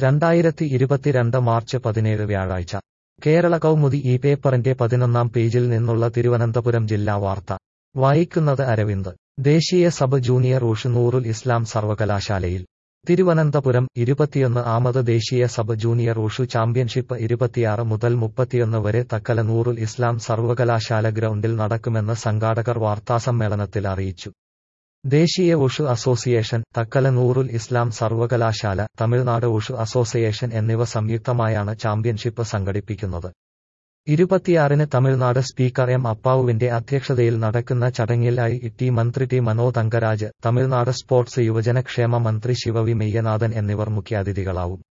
രണ്ടായിരത്തി ഇരുപത്തിരണ്ട് മാർച്ച് പതിനേഴ് വ്യാഴാഴ്ച കേരള കൗമുദി ഈ പേപ്പറിന്റെ പതിനൊന്നാം പേജിൽ നിന്നുള്ള തിരുവനന്തപുരം ജില്ലാ വാർത്ത വായിക്കുന്നത് അരവിന്ദ് ദേശീയ സബ് ജൂനിയർ ഉഷ് നൂറുൽ ഇസ്ലാം സർവകലാശാലയിൽ തിരുവനന്തപുരം ഇരുപത്തിയൊന്ന് ആമത് ദേശീയ സബ് ജൂനിയർ ഉഷു ചാമ്പ്യൻഷിപ്പ് ഇരുപത്തിയാറ് മുതൽ മുപ്പത്തിയൊന്ന് വരെ തക്കല നൂറുൽ ഇസ്ലാം സർവകലാശാല ഗ്രൗണ്ടിൽ നടക്കുമെന്ന് സംഘാടകർ വാർത്താസമ്മേളനത്തിൽ അറിയിച്ചു ദേശീയ ഉഷു അസോസിയേഷൻ തക്കല നൂറുൽ ഇസ്ലാം സർവകലാശാല തമിഴ്നാട് ഉഷു അസോസിയേഷൻ എന്നിവ സംയുക്തമായാണ് ചാമ്പ്യൻഷിപ്പ് സംഘടിപ്പിക്കുന്നത് ഇരുപത്തിയാറിന് തമിഴ്നാട് സ്പീക്കർ എം അപ്പാവുവിന്റെ അധ്യക്ഷതയിൽ നടക്കുന്ന ചടങ്ങിൽ ഐ ടി മന്ത്രി ടി മനോ തങ്കരാജ് തമിഴ്നാട് സ്പോർട്സ് യുവജനക്ഷേമ മന്ത്രി ശിവവി മെയ്യനാഥൻ എന്നിവർ മുഖ്യാതിഥികളാവും